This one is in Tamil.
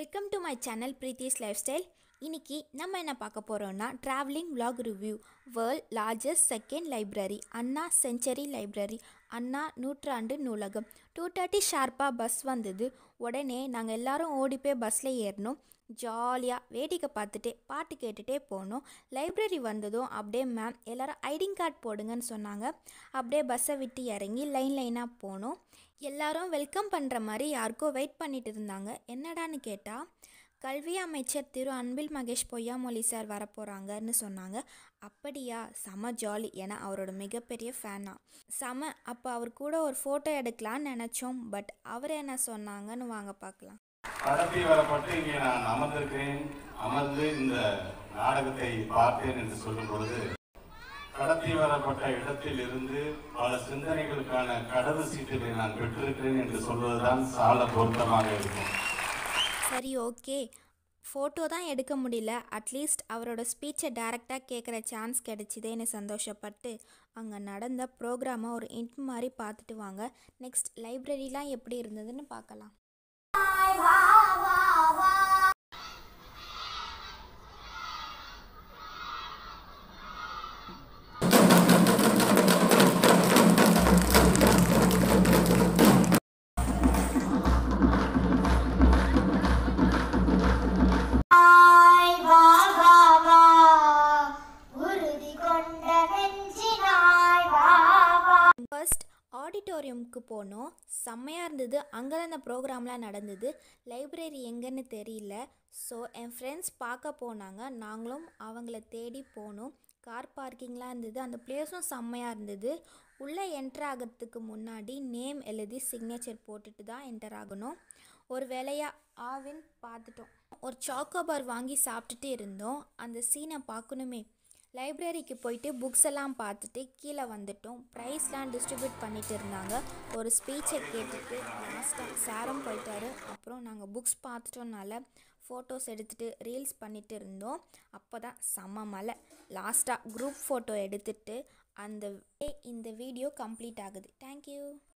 welcome to my channel Preethi's life style இன்னைக்கு நம்ம என்ன பார்க்க போகிறோம்னா travelling vlog review world largest second library Anna century library Anna நூற்றாண்டு நூலகம் டூ தேர்ட்டி ஷார்ப்பாக பஸ் வந்தது உடனே நாங்கள் எல்லாரும் ஓடி போய் பஸ்ஸில் ஏறினோம் ஜாலியாக வேடிக்கை பார்த்துட்டே பாட்டு கேட்டுகிட்டே போனோம் லைப்ரரி வந்ததும் அப்படியே மேம் எல்லாரும் ஐடிங் கார்டு போடுங்கன்னு சொன்னாங்க அப்படியே பஸ்ஸை விட்டு இறங்கி லைன் லைனாக போனோம் எல்லாரும் வெல்கம் பண்ணுற மாதிரி யாருக்கோ வெயிட் பண்ணிட்டு இருந்தாங்க என்னடான்னு கேட்டால் கல்வி அமைச்சர் திரு அன்பில் மகேஷ் பொய்யாமொழி சார் வரப்போகிறாங்கன்னு சொன்னாங்க அப்படியா செம ஜாலி ஏன்னா அவரோட மிகப்பெரிய ஃபேனா செம அப்போ அவர் கூட ஒரு ஃபோட்டோ எடுக்கலான்னு நினச்சோம் பட் அவர் என்ன சொன்னாங்கன்னு வாங்க பார்க்கலாம் கடத்தி வரப்பட்டு இங்கே நான் அமர்ந்திருக்கிறேன் அமர்ந்து இந்த நாடகத்தை பார்த்தேன் என்று சொல்லும் பொழுது கடத்தி வரப்பட்ட இடத்தில் இருந்து பல சிந்தனைகளுக்கான கடவு சீட்டுகளை நான் பெற்றிருக்கிறேன் என்று சொல்வதுதான் சால பொருத்தமாக இருக்கும் சரி ஓகே ஃபோட்டோ தான் எடுக்க முடியல அட்லீஸ்ட் அவரோட ஸ்பீச்சை டைரெக்டாக கேட்குற சான்ஸ் கிடைச்சிதேன்னு சந்தோஷப்பட்டு அங்கே நடந்த ப்ரோக்ராமை ஒரு இன்ட் மாதிரி பார்த்துட்டு வாங்க நெக்ஸ்ட் லைப்ரரிலாம் எப்படி இருந்ததுன்னு பார்க்கலாம் ஆய் வா வா வா உறுதி கொண்ட நெஞ்சினாய் வா வா ஃபர்ஸ்ட் ஆடிட்டோரியமுக்கு போனோம் செம்மையாக இருந்தது அங்கே தான் இந்த ப்ரோக்ராம்லாம் நடந்தது லைப்ரரி எங்கன்னு தெரியல ஸோ என் ஃப்ரெண்ட்ஸ் பார்க்க போனாங்க நாங்களும் அவங்கள தேடி போனோம் கார் பார்க்கிங்லாம் இருந்தது அந்த பிளேஸும் செம்மையாக இருந்தது உள்ளே என்டர் ஆகிறதுக்கு முன்னாடி நேம் எழுதி சிக்னேச்சர் போட்டுட்டு தான் என்டர் ஆகணும் ஒரு வேலையாக ஆவின் பார்த்துட்டோம் ஒரு சாக்கோபார் வாங்கி சாப்பிட்டுட்டு இருந்தோம் அந்த சீனை பார்க்கணுமே லைப்ரரிக்கு போயிட்டு புக்ஸ் எல்லாம் பார்த்துட்டு கீழே வந்துட்டோம் ப்ரைஸ்லாம் டிஸ்ட்ரிபியூட் பண்ணிட்டு இருந்தாங்க ஒரு ஸ்பீச்சை கேட்டுட்டு லாஸ்ட்டாக சாரம் போயிட்டாரு அப்புறம் நாங்கள் புக்ஸ் பார்த்துட்டோம்னால ஃபோட்டோஸ் எடுத்துகிட்டு ரீல்ஸ் பண்ணிட்டு இருந்தோம் அப்போ தான் செம்ம மலை லாஸ்ட்டாக குரூப் ஃபோட்டோ எடுத்துட்டு அந்த இந்த வீடியோ கம்ப்ளீட் ஆகுது தேங்க்யூ